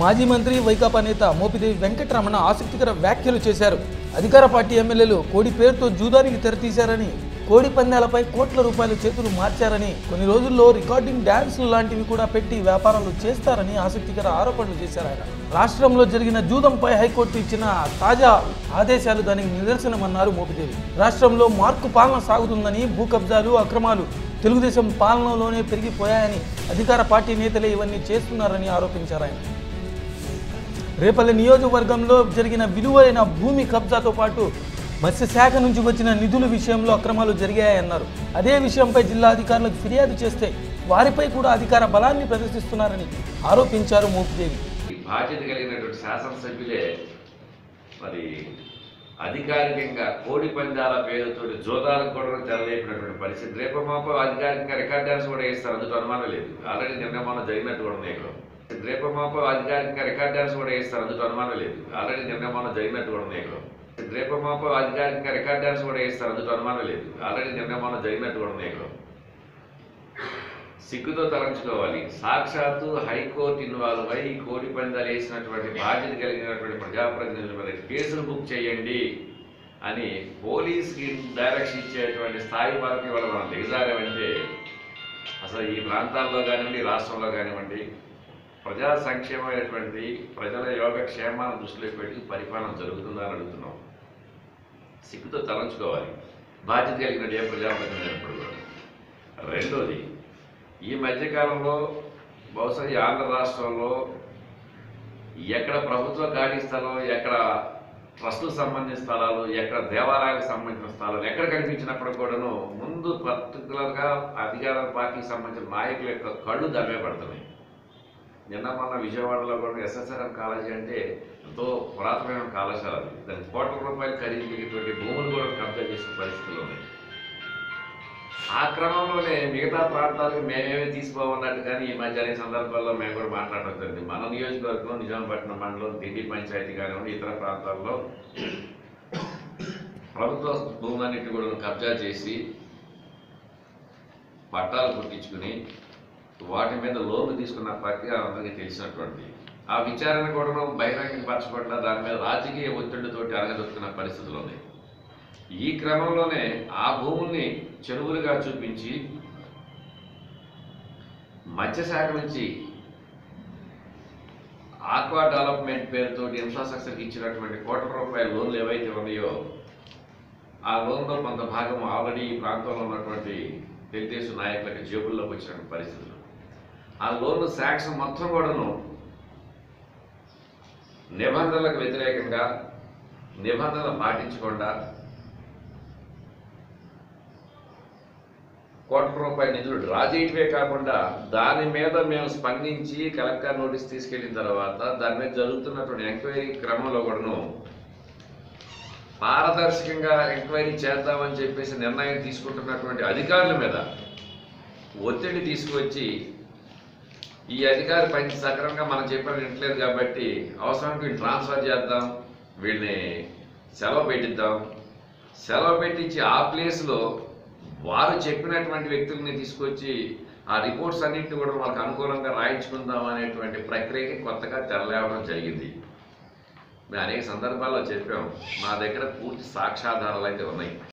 మాజీ మంత్రి వైకాపా నేత మోపిదేవి వెంకటరమణ ఆసక్తికర వ్యాఖ్యలు చేశారు అధికార పార్టీ ఎమ్మెల్యేలు కోడి పేరుతో జూదానికి తెరతీశారని కోడి పందాలపై కోట్ల రూపాయల చేతులు మార్చారని కొన్ని రోజుల్లో రికార్డింగ్ డ్యాన్సులు లాంటివి కూడా పెట్టి వ్యాపారాలు చేస్తారని ఆసక్తికర ఆరోపణలు చేశారు ఆయన రాష్ట్రంలో జరిగిన జూదంపై హైకోర్టు ఇచ్చిన తాజా ఆదేశాలు దానికి నిదర్శనమన్నారు మోపిదేవి రాష్ట్రంలో మార్కు పాలన సాగుతుందని భూ కబ్జాలు అక్రమాలు తెలుగుదేశం పాలనలోనే పెరిగిపోయాయని అధికార పార్టీ నేతలే ఇవన్నీ చేస్తున్నారని ఆరోపించారు ఆయన రేపల్లె నియోజకవర్గంలో జరిగిన విలువైన భూమి కబ్జాతో పాటు మత్స్యశాఖ నుంచి వచ్చిన నిధుల విషయంలో అక్రమాలు జరిగాయన్నారు అదే విషయంపై జిల్లా అధికారులకు ఫిర్యాదు చేస్తే వారిపై కూడా అధికార బలాన్ని ప్రదర్శిస్తున్నారని ఆరోపించారు మోపిదేవి ఈ బాధ్యత కలిగినటువంటి శాసనసభ్యులే మరి అధికారికంగా కోడి పందాల పేరుతో జోదాలకు కూడా తెరలేపినటువంటి పరిస్థితి రేపు మాపో అధికారికంగా రికార్డ్ డాన్స్ కూడా వేస్తారు అందుకు అనుమానం లేదు ఆల్రెడీ నిన్న మొన్న జరిగినట్టు కూడా ఉన్నాయి ఇక్కడ రేపు మాపో అధికారికంగా రికార్డ్ డాన్స్ కూడా వేస్తారు అందుకు అనుమానం లేదు ఆల్రెడీ నిన్న మొన్న జరిగినట్టు కూడా ఉన్నాయి ఇక్కడ రేపు మాపో అధికారికంగా రికార్డ్ డాన్స్ కూడా వేస్తారు అందుకు అనుమానం లేదు ఆల్రెడీ నిన్న మొన్న జరిగినట్టు కూడా ఉన్నాయి ఇక్కడ సిగ్గుతో తలంచుకోవాలి సాక్షాత్తు హైకోర్టు ఇన్వాల్వ్ అయి కోడి పందాలు వేసినటువంటి బాధ్యత కలిగినటువంటి ప్రజాప్రతినిధుల మీద కేసులు బుక్ చేయండి అని పోలీస్కి డైరెక్షన్ ఇచ్చేటువంటి స్థాయి వరకు ఇవాళ మనం దిగజారామంటే అసలు ఈ ప్రాంతాల్లో కానివ్వండి రాష్ట్రంలో కానివ్వండి ప్రజా సంక్షేమమైనటువంటి ప్రజల యోగక్షేమాన్ని దృష్టిలో పెట్టి పరిపాలన జరుగుతుందా అని అడుగుతున్నాం సిగ్గుతో తలంచుకోవాలి బాధ్యత కలిగిన ఏ ప్రజాప్రతినిధి ఎప్పుడు కూడా రెండోది ఈ మధ్యకాలంలో బహుశా ఈ ఆంధ్ర రాష్ట్రంలో ఎక్కడ ప్రభుత్వ ఖాళీ స్థలం ఎక్కడ ట్రస్టుకు సంబంధించిన స్థలాలు ఎక్కడ దేవాలయాలకు సంబంధించిన స్థలాలు ఎక్కడ కనిపించినప్పుడు కూడాను ముందు పర్టికులర్గా అధికార పార్టీకి సంబంధించిన నాయకుల యొక్క కళ్ళు దమ్మే పడుతున్నాయి నిన్న మొన్న విజయవాడలో కూడా ఎస్ఎస్ఆర్ఎం కాలేజీ అంటే ఎంతో పురాతనమైన కళాశాల అది దానికి కోట్ల రూపాయలు ఖరీదు భూములు కూడా కబ్జా చేసిన పరిస్థితులు ఉన్నాయి ఆ క్రమంలోనే మిగతా ప్రాంతాలకు మేమేమి తీసుకోమన్నట్టు కానీ ఈ మధ్య అనేక సందర్భాల్లో మేము కూడా మాట్లాడడం జరిగింది మన నియోజకవర్గం నిజాంపట్నం మండలం దిండి పంచాయతీ కానివ్వండి ఇతర ప్రాంతాల్లో ప్రభుత్వ భూములన్నింటినీ కూడా కబ్జా చేసి పట్టాలు పుట్టించుకుని వాటి మీద లోన్లు తీసుకున్న ప్రక్రియ అందరికీ తెలిసినటువంటి ఆ విచారణ కూడా బహిరంగపరచబడిన దాని మీద రాజకీయ ఒత్తిడితోటి అరగదొక్కున్న పరిస్థితులు ఉన్నాయి ఈ క్రమంలోనే ఆ భూముల్ని చెరువులుగా చూపించి మత్స్యశాఖ నుంచి ఆక్వా డెవలప్మెంట్ పేరుతో ఇన్ఫ్రాస్ట్రక్చర్కి ఇచ్చినటువంటి కోట్ల రూపాయల లోన్లు ఏవైతే ఉన్నాయో ఆ లోన్లో కొంత భాగం ఆల్రెడీ ఈ ప్రాంతంలో ఉన్నటువంటి తెలుగుదేశం నాయకులకు జేబుల్లోకి వచ్చినటువంటి పరిస్థితులు ఆ లోన్ శాంక్షన్ మొత్తం కూడాను నిబంధనలకు వ్యతిరేకంగా నిబంధనలు పాటించకుండా కోట్ల రూపాయల నిధులు డ్రా చేయటమే కాకుండా దాని మీద మేము స్పందించి కలెక్టర్ నోటీస్ తీసుకెళ్లిన తర్వాత దాని మీద జరుగుతున్నటువంటి ఎంక్వైరీ క్రమంలో కూడాను పారదర్శకంగా ఎంక్వైరీ చేద్దామని చెప్పేసి నిర్ణయం తీసుకుంటున్నటువంటి అధికారుల మీద ఒత్తిడి తీసుకువచ్చి ఈ అధికారి పని సక్రమంగా మనం చెప్పిన వింటలేదు కాబట్టి అవసరానికి వీళ్ళు ట్రాన్స్ఫర్ చేద్దాం వీళ్ళని సెలవు పెట్టిద్దాం సెలవు పెట్టించి ఆ ప్లేస్లో వారు చెప్పినటువంటి వ్యక్తుల్ని తీసుకొచ్చి ఆ రిపోర్ట్స్ అన్నింటినీ కూడా వాళ్ళకి అనుకూలంగా రాయించుకుందాం అనేటువంటి ప్రక్రియకి కొత్తగా తెరలేవడం జరిగింది మేము అనేక సందర్భాల్లో చెప్పాం మా దగ్గర పూర్తి సాక్ష్యాధారాలు అయితే ఉన్నాయి